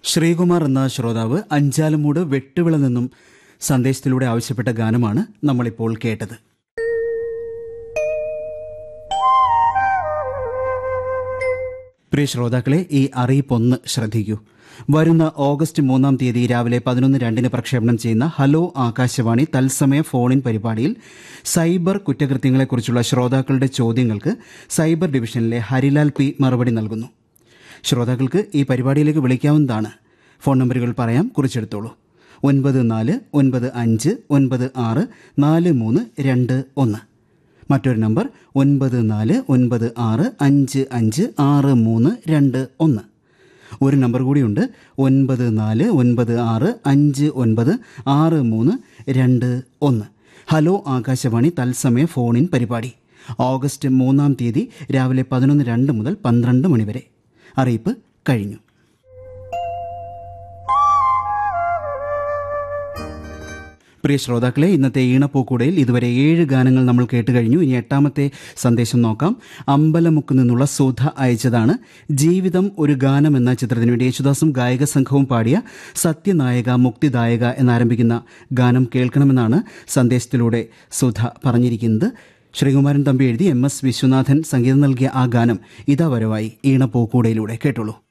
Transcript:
ശ്രീകുമാർ എന്ന ശ്രോതാവ് അഞ്ചാലുമൂട് വെട്ടുവിള നിന്നും സന്ദേശത്തിലൂടെ ആവശ്യപ്പെട്ട ഗാനമാണ് നമ്മളിപ്പോൾ കേട്ടത് പ്രിയ ശ്രോതാക്കളെ ഈ അറിയിപ്പൊന്ന് ശ്രദ്ധിക്കൂ വരുന്ന ഓഗസ്റ്റ് മൂന്നാം തീയതി രാവിലെ പതിനൊന്ന് രണ്ടിന് പ്രക്ഷേപണം ചെയ്യുന്ന ഹലോ ആകാശവാണി തത്സമയ ഫോണിൻ പരിപാടിയിൽ സൈബർ കുറ്റകൃത്യങ്ങളെക്കുറിച്ചുള്ള ശ്രോതാക്കളുടെ ചോദ്യങ്ങൾക്ക് സൈബർ ഡിവിഷനിലെ ഹരിലാൽ പി മറുപടി നൽകുന്നു ശ്രോതാക്കൾക്ക് ഈ പരിപാടിയിലേക്ക് വിളിക്കാവുന്നതാണ് ഫോൺ നമ്പറുകൾ പറയാം കുറിച്ചെടുത്തോളൂ ഒൻപത് നാല് ഒൻപത് അഞ്ച് ഒൻപത് ആറ് നാല് മൂന്ന് രണ്ട് ഒന്ന് മറ്റൊരു നമ്പർ ഒൻപത് നാല് ഒൻപത് ആറ് അഞ്ച് അഞ്ച് ആറ് മൂന്ന് രണ്ട് ഒന്ന് ഒരു നമ്പർ കൂടിയുണ്ട് ഒൻപത് നാല് ഒൻപത് ആറ് അഞ്ച് ഒൻപത് ആറ് മൂന്ന് രണ്ട് ഒന്ന് ഹലോ ആകാശവാണി തത്സമയ ഫോണിൻ പരിപാടി ഓഗസ്റ്റ് മൂന്നാം തീയതി രാവിലെ പതിനൊന്ന് രണ്ട് മുതൽ പന്ത്രണ്ട് മണിവരെ അറിയിപ്പ് കഴിഞ്ഞു പ്രിയ ശ്രോതാക്കളെ ഇന്നത്തെ ഈണപ്പൂക്കൂടയിൽ ഇതുവരെ ഏഴ് ഗാനങ്ങൾ നമ്മൾ കേട്ട് കഴിഞ്ഞു ഇനി എട്ടാമത്തെ സന്ദേശം നോക്കാം അമ്പലമുക്ക് നിന്നുള്ള സുധ അയച്ചതാണ് ജീവിതം ഒരു ഗാനം എന്ന ചിത്രത്തിന് വേണ്ടി യേശുദാസും ഗായക സംഘവും പാടിയ സത്യനായക മുക്തിദായക എന്നാരംഭിക്കുന്ന ഗാനം കേൾക്കണമെന്നാണ് സന്ദേശത്തിലൂടെ സുധ പറഞ്ഞിരിക്കുന്നത് ശ്രീകുമാരൻ തമ്പി എഴുതി എം എസ് വിശ്വനാഥൻ സംഗീതം നൽകിയ ആ ഗാനം ഇതാ വരവായി ഈണപ്പൂക്കൂടയിലൂടെ കേട്ടോളൂ